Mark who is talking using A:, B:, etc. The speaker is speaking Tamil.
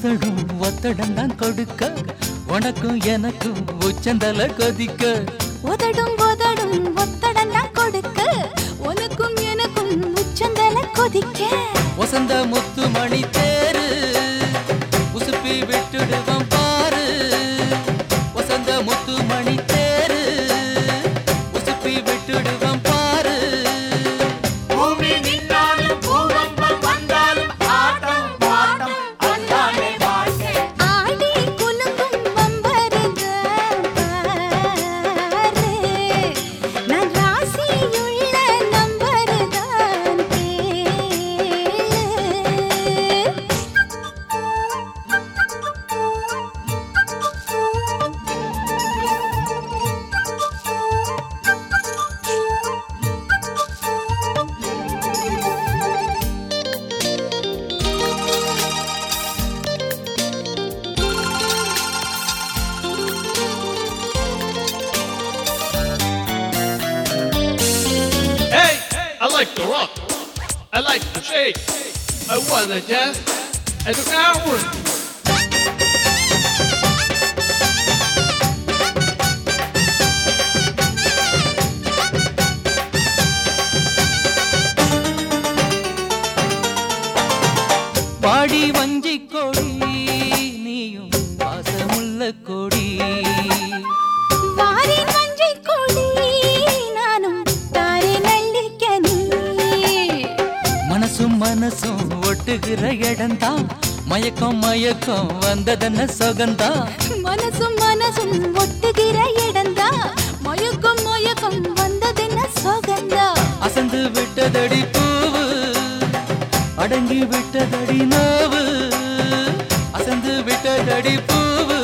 A: உதடும் ஒத்தடம் தான் கொடுக்க உனக்கும் எனக்கும் உச்சந்தல கொதிக்க
B: உதடும் உதடும் ஒத்தடனா கொடுக்க உனக்கும் எனக்கும் உச்சந்தல கொதிக்க
A: வசந்த முத்து மணி தேரு உசுப்பி விட்டுடுவான் பாரு வசந்த முத்து மணி தேரு உசுப்பி விட்டுடுவான் பாரு
C: பூமி நின்னாலும் பூகம்பம் வந்தாலும் ஆட்டம் பாட்டம் அந்தானே வாழ்க்கை
B: ஆடி குலுங்கும் வம்பருக பாரு நான் ராசியுள்ள நம்பருதான் கேளு
D: Hey, I like to rock. I like to shake. I wanna dance at the hour.
A: பாடி வஞ்சி கொடி நீயும் பாசமுள்ள கொடி
B: வாரி மஞ்சை கொடி நானும் தாரே நல்லிக்கனி
A: மனசும் மனசும் ஒட்டுகிற இடம்தான் மயக்கம் மயக்கம் வந்ததென்ன சுகந்தா
B: மனசும் மனசும் ஒட்டுகிற இடந்தா மயக்கம் மயக்கம் வந்ததென்ன சோகந்தா
A: அசந்து விட்டதடி பூவு அடங்கி விட்டதடி நோவு அசந்து விட்டதடி பூவு